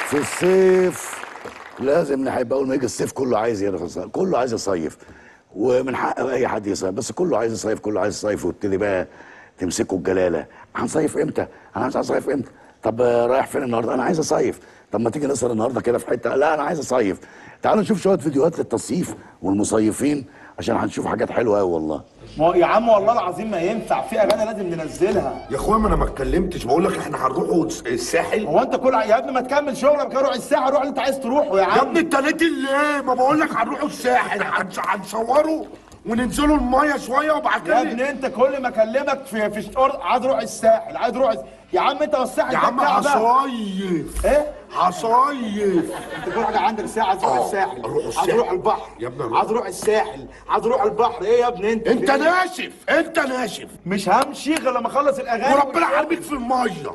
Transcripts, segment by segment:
في الصيف لازم نحب اول ما يجي الصيف كله عايز يرخص كله عايز يصيف ومن حق اي حد يصيف بس كله عايز يصيف كله عايز يصيف وابتدي بقى تمسكوا الجلاله هنصيف امتى؟ انا عايز اصيف امتى؟ طب آه، رايح فين النهارده؟ انا عايز اصيف طب ما تيجي نسهر النهارده كده في حته لا انا عايز اصيف تعالوا نشوف شويه فيديوهات للتصيف والمصيفين عشان هنشوف حاجات حلوه قوي والله ما هو يا عم والله العظيم ما ينفع في اغاني لازم ننزلها يا اخويا ما انا ما اتكلمتش بقول لك احنا هنروحوا الساحل هو انت كل يا ابني ما تكمل شغلك كده روح الساحه روح اللي انت عايز تروحه يا يا عم ابني انت ليه ليه ما بقول لك هنروحوا الساحل هنص- هنصوروا وننزلوا المايه شويه وبعد يا كده ابني انت كل ما اكلمك في في شطور عايز اروح الساحل عايز اروح الس- يا عم انت والساحل يا ده عم بتاع بقى. هصيف ايه هصيف انت كل حاجه عندك ساعه عايز اروح اه، الساحل اروح عايز الساحل. اروح البحر يا ابني اروح. عايز اروح الساحل عايز اروح البحر ايه يا ابني انت انت في ايه؟ ناشف انت ناشف مش همشي غير لما اخلص الاغاني وربنا والشغل. حاربك في المايه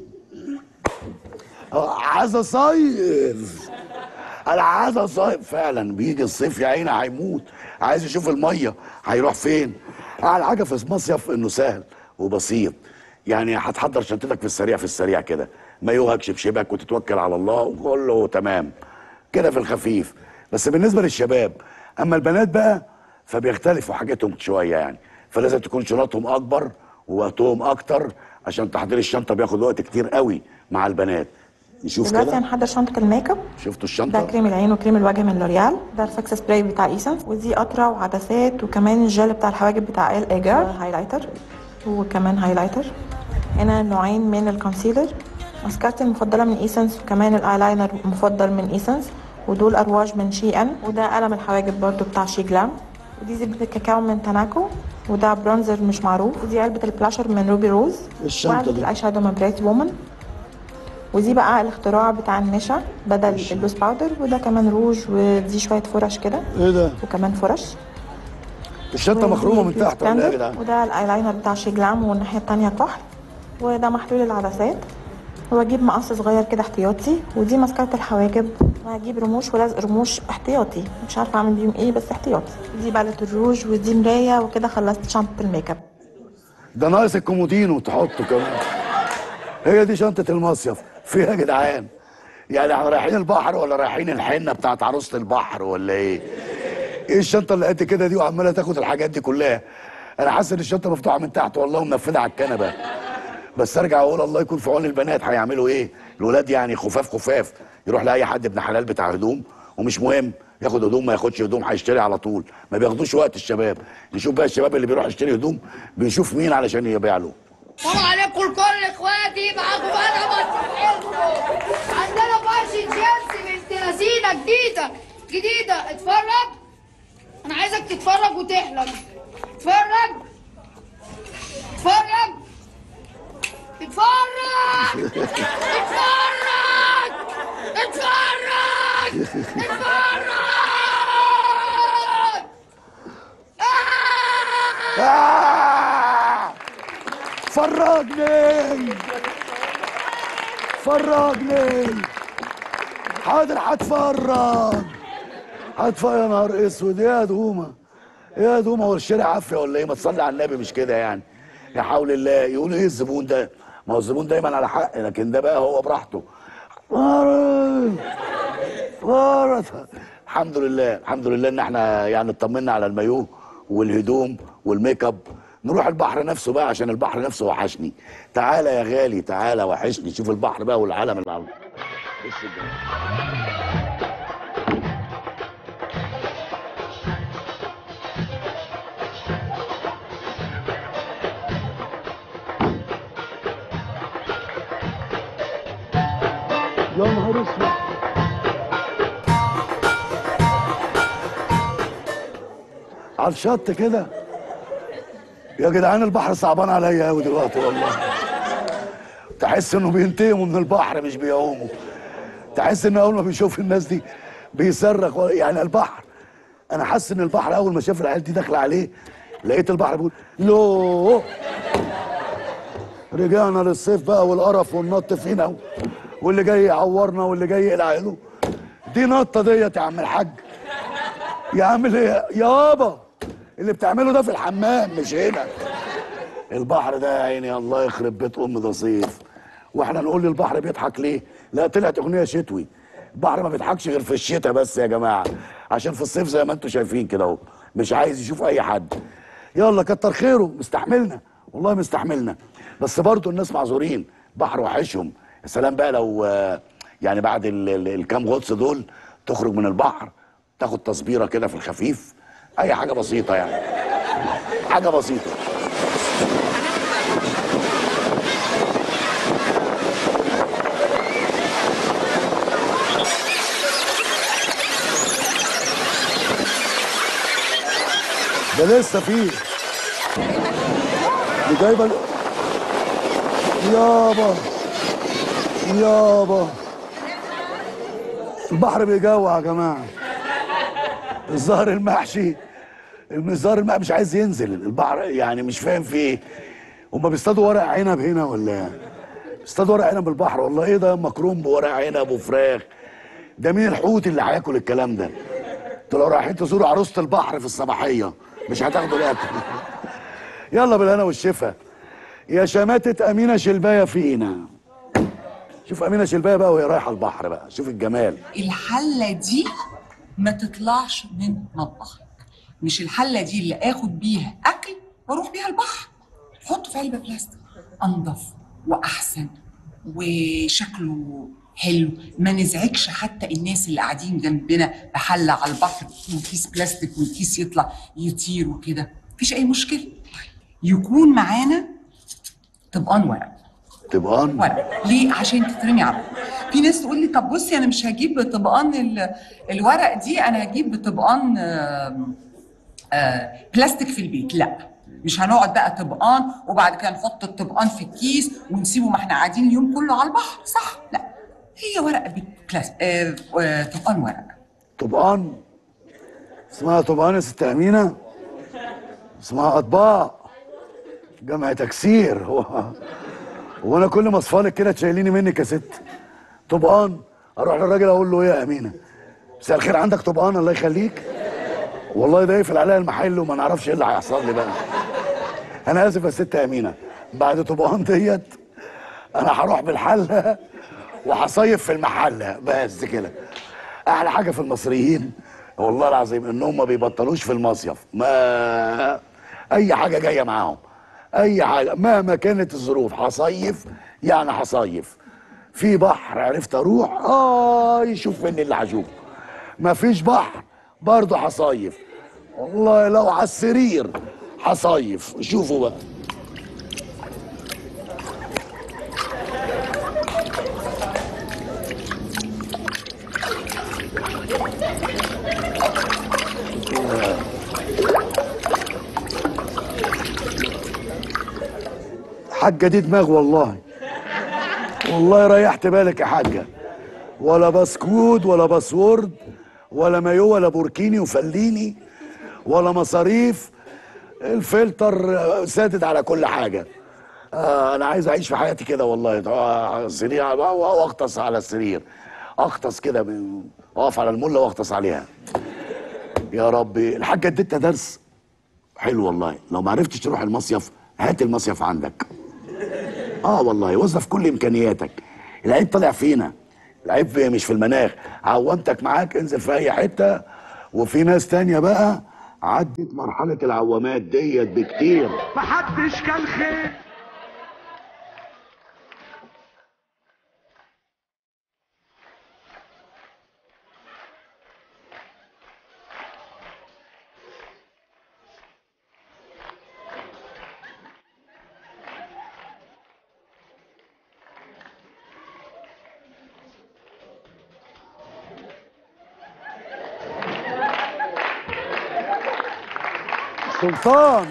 آه، عايز اصيف انا عايز اصيف فعلا بيجي الصيف يا عيني هيموت عايز يشوف الميه هيروح فين اعلى حاجه في المصيف انه سهل وبسيط يعني هتحضر شنطتك في السريع في السريع كده مايوهك شبشبك وتتوكل على الله وكله تمام كده في الخفيف بس بالنسبه للشباب اما البنات بقى فبيختلفوا حاجتهم شويه يعني فلازم تكون شنطهم اكبر ووقتهم اكتر عشان تحضير الشنطه بياخد وقت كتير قوي مع البنات نشوف دلوقتي كده هنحضر شنطة الميك اب شفتوا ده الشنطه كريم العين وكريم الوجه من لوريال ده الفاكس سبراي بتاع ايسنس ودي قطرة وعدسات وكمان الجل بتاع الحواجب بتاع ال ايجار هايلايتر وكمان هايلايتر هنا نوعين من الكونسيلر ماسكارتي المفضلة من ايسنس وكمان الايلاينر مفضل من ايسنس ودول ارواج من شي ان وده قلم الحواجب برضو بتاع شي جلام ودي زبدة الكاكاو من تاناكو وده برونزر مش معروف ودي علبة البلاشر من روبي روز الشنطة وعلبة دي. الاي شادو من برايت وومن ودي بقى الاختراع بتاع النشا بدل اللوز باودر وده كمان روج ودي شويه فرش كده ايه ده وكمان فرش الشنطه مخرومه من ودي تحت ولا ايه يا ستاندر، جدعان وده الايلاينر بتاع شي جلام والناحيه التانية كحل وده محلول العدسات واجيب مقص صغير كده احتياطي ودي ماسكارة الحواجب وهجيب رموش ولزق رموش احتياطي مش عارفه اعمل بيهم ايه بس احتياطي دي بالة الروج ودي مرايه وكده خلصت شنطه الميك اب ده ناقص الكومودينو تحطه كمان هي دي شنطه المصيف فيها يا جدعان يعني احنا رايحين البحر ولا رايحين الحنه بتاعت عروسه البحر ولا ايه ايه الشنطه اللي قد كده دي وعماله تاخد الحاجات دي كلها انا حاسس ان الشنطه مفتوحه من تحت والله ومنفذه على الكنبه بس ارجع اقول الله يكون في عون البنات هيعملوا ايه الولاد يعني خفاف خفاف يروح لاي حد ابن حلال بتاع هدوم ومش مهم ياخد هدوم ما ياخدش هدوم هيشتري على طول ما بياخدوش وقت الشباب نشوف بقى الشباب اللي بيروح يشتري هدوم بيشوف مين علشان يبيع له السلام عليكم لكل اخواتي معاكم انا مصر حلو عندنا فرش جيرسي بنت لذينه جديده جديده اتفرج انا عايزك تتفرج وتحلم اتفرج اتفرج اتفرج اتفرج اتفرج اتفرج آه! آه! فرجني فرجني حاضر هتفرج هتفرج يا نهار اسود يا دومه يا دومه هو الشارع عافيه ولا ايه ما تصلي على النبي مش كده يعني يا حول الله يقولوا ايه الزبون ده ما هو الزبون دايما على حق لكن ده بقى هو براحته فرج فرج الحمد لله الحمد لله ان احنا يعني اطمنا على المايوه والهدوم والميك اب نروح البحر نفسه بقى عشان البحر نفسه وحشني تعالى يا غالي تعالى وحشني شوف البحر بقى والعالم اللي على بص الجمال. يا نهار اسود على الشط كده يا جدعان البحر صعبان عليا قوي دلوقتي والله تحس انه بينتقموا من البحر مش بيعوموا تحس ان اول ما بيشوف الناس دي بيصرخ و- يعني البحر انا حاسس ان البحر اول ما شاف العيال دي داخله عليه لقيت البحر بيقول لو رجعنا للصيف بقى والقرف والنط فينا و- واللي جاي يعورنا واللي جاي يقلع عينه دي نطه ديت يا عم الحاج يا عم اللي يابا اللي بتعمله ده في الحمام مش هنا البحر ده يا عيني الله يخرب بيت ام ده صيف واحنا نقول للبحر بيضحك ليه لا طلعت اغنيه شتوي البحر ما بيضحكش غير في الشتاء بس يا جماعه عشان في الصيف زي ما انتم شايفين كده اهو مش عايز يشوف اي حد يلا كتر خيره مستحملنا والله مستحملنا بس برضه الناس معذورين بحر وحشهم يا سلام بقى لو آه، يعني بعد ال- ال- الكام غطس دول تخرج من البحر تاخد تصبيره كده في الخفيف اي حاجه بسيطه يعني حاجه بسيطه ده لسه فيه دي جايبه ال- يابا يابا البحر بيجوع يا جماعه الزهر المحشي الزهر المحشي مش عايز ينزل البحر يعني مش فاهم في ايه هما بيصطادوا ورق عنب هنا ولا إيه؟ بيصطادوا ورق عنب بالبحر والله ايه ده مكروم بورق عنب وفراخ ده مين الحوت اللي هياكل الكلام ده انتوا لو رايحين تزوروا عروسه البحر في الصباحيه مش هتاخدوا الاكل يلا بالهنا والشفا يا شماتة أمينة شلباية فينا شوف أمينة شلباية بقى وهي رايحة البحر بقى شوف الجمال الحله دي ما تطلعش من مطبخك مش الحله دي اللي اخد بيها اكل واروح بيها البحر حطه في علبه بلاستيك انضف واحسن وشكله حلو ما نزعجش حتى الناس اللي قاعدين جنبنا بحله على البحر وكيس بلاستيك والكيس يطلع يطير وكده مفيش اي مشكله يكون معانا طبقان ورق تبقان ورق ليه عشان تترمي على الأرض. في ناس تقول لي طب بصي انا مش هجيب طبقان ال- الورق دي انا هجيب طبقان آم، آه، بلاستيك في البيت لا مش هنقعد بقى طبقان وبعد كده نحط الطبقان في الكيس ونسيبه ما احنا قاعدين اليوم كله على البحر صح لا هي ورقه بلاس آه، آه، طبقان ورق طبقان اسمها طبقان يا ست أمينة اسمها أطباق جمع تكسير هو هو أنا كل ما أصفالك كده تشيليني منك يا ست طبقان أروح للراجل أقول له إيه يا أمينة مساء الخير عندك طبقان الله يخليك والله ده يقفل عليا المحل وما نعرفش ايه اللي هيحصل لي بقى انا اسف يا ست امينه بعد طبقان ديت انا هروح بالحله وهصيف في المحله بس كده احلى حاجه في المصريين والله العظيم انهم ما بيبطلوش في المصيف ما اي حاجه جايه معاهم اي حاجه مهما كانت الظروف هصيف يعني هصيف في بحر عرفت اروح اه يشوف مني اللي هشوفه مفيش بحر برضه هصيف والله لو على السرير هصيف شوفوا بقى حاجة دي دماغ والله والله ريحت بالك يا حاجة ولا بسكوت ولا باسورد ولا مايو ولا بوركيني وفليني ولا مصاريف الفلتر آه، سادد على كل حاجة آه أنا عايز أعيش في حياتي كده والله آه، سرير على- وأغطس على السرير أغطس كده ب- أقف على الملة وأغطس عليها يا ربي الحاجة اديتنا درس حلو والله لو ما عرفتش تروح المصيف هات المصيف عندك اه والله وظف كل امكانياتك العيب طالع فينا العيب في- مش في المناخ عومتك معاك انزل في اي حته وفي ناس تانية بقى عدت مرحله العوامات ديت بكتير محدش كان خير سلطان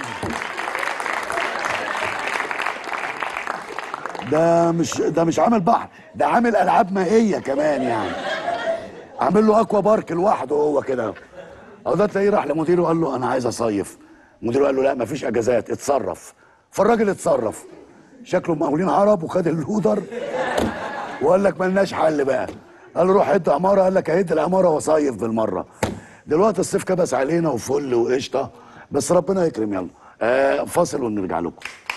ده مش ده مش عامل بحر ده عامل العاب مائيه كمان يعني عامل له اكوا بارك لوحده هو كده او ده تلاقيه راح لمديره قال له انا عايز اصيف مديره قال له لا مفيش اجازات اتصرف فالراجل اتصرف شكله مقاولين عرب وخد اللودر وقال لك ملناش حل بقى قال له روح هد عماره قال لك هد العماره وصيف بالمره دلوقتي الصيف كبس علينا وفل وقشطه بس ربنا يكرم يلا آه فاصل ونرجع لكم